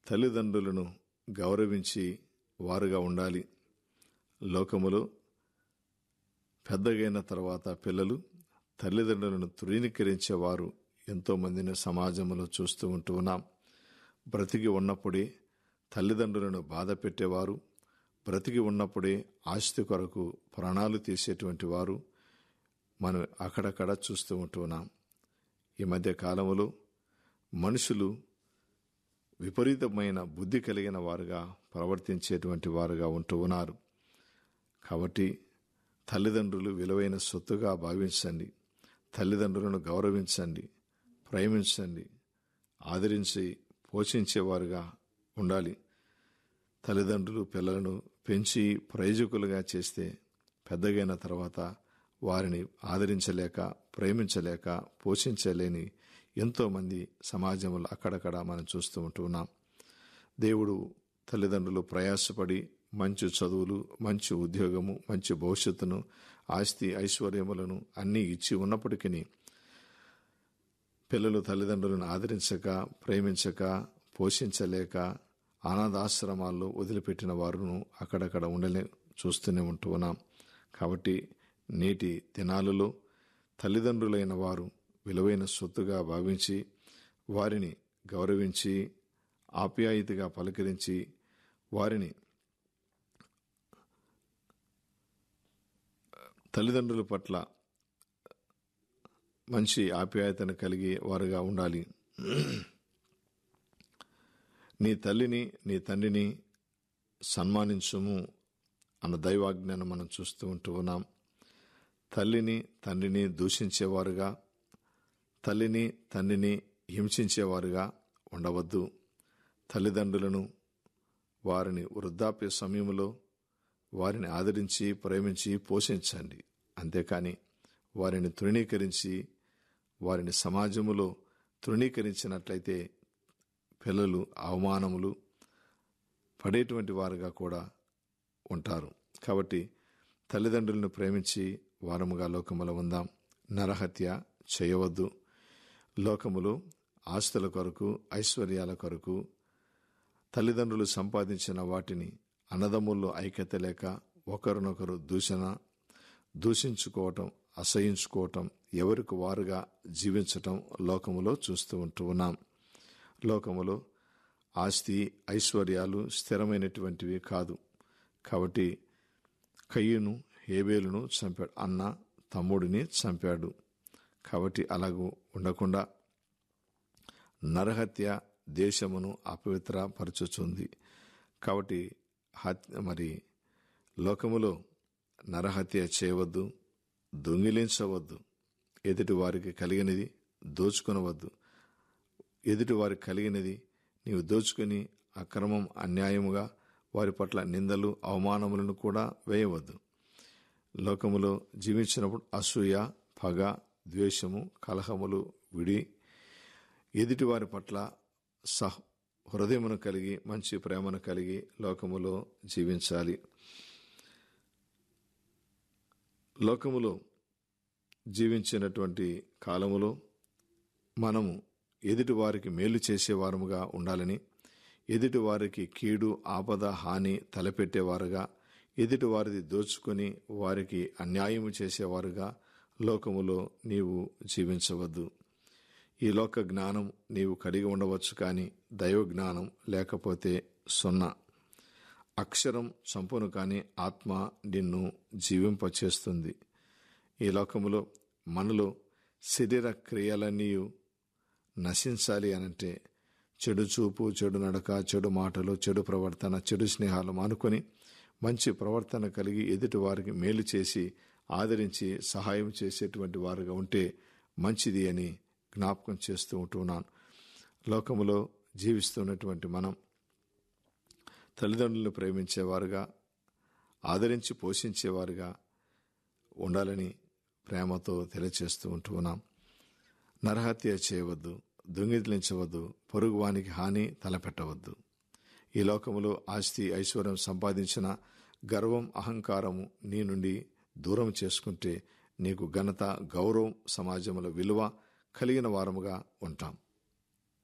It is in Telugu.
తల్లిదండ్రులను గౌరవించి వారుగా ఉండాలి లోకములో పెద్దగైన తర్వాత పిల్లలు తల్లిదండ్రులను తృణీకరించేవారు ఎంతో మందిని సమాజంలో చూస్తూ ఉంటూ ఉన్నాం బ్రతికి ఉన్నప్పుడే తల్లిదండ్రులను బాధ పెట్టేవారు బ్రతికి ఉన్నప్పుడే ఆస్తి కొరకు ప్రాణాలు తీసేటువంటి వారు మనం అక్కడక్కడ చూస్తూ ఉంటూ ఉన్నాం ఈ మధ్య కాలంలో మనుషులు విపరీతమైన బుద్ధి కలిగిన వారుగా ప్రవర్తించేటువంటి వారుగా ఉంటూ ఉన్నారు కాబట్టి తల్లిదండ్రులు విలువైన సొత్తుగా భావించండి తల్లిదండ్రులను గౌరవించండి ప్రేమించండి ఆదరించి పోషించేవారుగా ఉండాలి తల్లిదండ్రులు పిల్లలను పెంచి ప్రయోజకులుగా చేస్తే పెద్దగైన తర్వాత వారిని ఆదరించలేక ప్రేమించలేక పోషించలేని ఎంతోమంది సమాజంలో అక్కడక్కడ మనం చూస్తూ ఉంటున్నాం దేవుడు తల్లిదండ్రులు ప్రయాసపడి మంచి చదువులు మంచి ఉద్యోగము మంచి భవిష్యత్తును ఆస్తి ఐశ్వర్యములను అన్నీ ఇచ్చి ఉన్నప్పటికీ పిల్లలు తల్లిదండ్రులను ఆదరించక ప్రేమించక పోషించలేక అనాథాశ్రమాల్లో వదిలిపెట్టిన వారును అక్కడక్కడ ఉండలే చూస్తూనే ఉంటూ ఉన్నాం కాబట్టి నేటి దినాలలో తల్లిదండ్రులైన వారు విలువైన సొత్తుగా భావించి వారిని గౌరవించి ఆప్యాయతగా పలకరించి వారిని తల్లిదండ్రుల పట్ల మంచి ఆప్యాయతను కలిగి వారుగా ఉండాలి నీ తల్లిని నీ తండ్రిని సన్మానించుము అన్న దైవాజ్ఞను మనం చూస్తూ ఉంటూ ఉన్నాం తల్లిని తండ్రిని దూషించేవారుగా తల్లిని తండ్రిని హింసించేవారుగా ఉండవద్దు తల్లిదండ్రులను వారిని వృద్ధాప్య సమయంలో వారిని ఆదరించి ప్రేమించి పోషించండి అంతేకాని వారిని తృణీకరించి వారిని సమాజములో తృణీకరించినట్లయితే పిల్లలు అవమానములు పడేటువంటి వారుగా కూడా ఉంటారు కాబట్టి తల్లిదండ్రులను ప్రేమించి వారముగా లోకములో ఉందాం నరహత్య చేయవద్దు లోకములో ఆస్తుల కొరకు ఐశ్వర్యాల కొరకు తల్లిదండ్రులు సంపాదించిన వాటిని అన్నదమ్ముల్లో ఐక్యత లేక ఒకరినొకరు దూషణ దూషించుకోవటం అసహించుకోవటం ఎవరికి వారుగా జీవించటం లోకములో చూస్తూ ఉంటూ ఉన్నాం లోకములో ఆస్తి ఐశ్వర్యాలు స్థిరమైనటువంటివి కాదు కాబట్టి కయ్యను హేబేలును చంపాడు అన్న తమ్ముడిని చంపాడు కాబట్టి అలాగూ ఉండకుండా నరహత్య దేశమును అపవిత్రపరచుచుంది కాబట్టి హత్య మరి లోకములో నరహత్య చేయవద్దు దొంగిలించవద్దు ఎదుటి వారికి కలిగినది దోచుకొనవద్దు ఎదుటి వారికి కలిగినది నీవు దోచుకుని అక్రమం అన్యాయముగా వారి పట్ల నిందలు అవమానములను కూడా వేయవద్దు లోకములో జీవించినప్పుడు అసూయ పగ ద్వేషము కలహములు విడి ఎదుటి వారి పట్ల సహ హృదయమును కలిగి మంచి ప్రేమను కలిగి లోకములో జీవించాలి లోకములో జీవించినటువంటి కాలములో మనము ఎదుటి వారికి మేలు చేసేవారముగా ఉండాలని ఎదుటి వారికి కీడు ఆపద హాని తలపెట్టేవారుగా ఎదుటి వారిది దోచుకొని వారికి అన్యాయము చేసేవారుగా లోకములో నీవు జీవించవద్దు ఈ లోక జ్ఞానం నీవు కలిగి ఉండవచ్చు కానీ దైవ జ్ఞానం లేకపోతే సున్నా అక్షరం చంపును కానీ ఆత్మ నిన్ను జీవింపచేస్తుంది ఈ లోకములో మనలో శరీర క్రియలన్నీ నశించాలి అనంటే చెడు చూపు చెడు నడక చెడు మాటలు చెడు ప్రవర్తన చెడు స్నేహాలు మానుకొని మంచి ప్రవర్తన కలిగి ఎదుటి వారికి మేలు చేసి ఆదరించి సహాయం చేసేటువంటి వారుగా ఉంటే మంచిది అని జ్ఞాపకం చేస్తూ ఉంటున్నాను లోకములో జీవిస్తున్నటువంటి మనం తల్లిదండ్రులను ప్రేమించేవారుగా ఆదరించి పోషించేవారుగా ఉండాలని ప్రేమతో తెలియచేస్తూ ఉంటున్నాం నరహత్య చేయవద్దు దొంగిలించవద్దు పొరుగువానికి హాని తలపెట్టవద్దు ఈ లోకములో ఆస్తి ఐశ్వర్యం సంపాదించిన గర్వం అహంకారము నీ నుండి దూరం చేసుకుంటే నీకు ఘనత గౌరవం సమాజంలో విలువ కలిగిన వారముగా ఉంటాం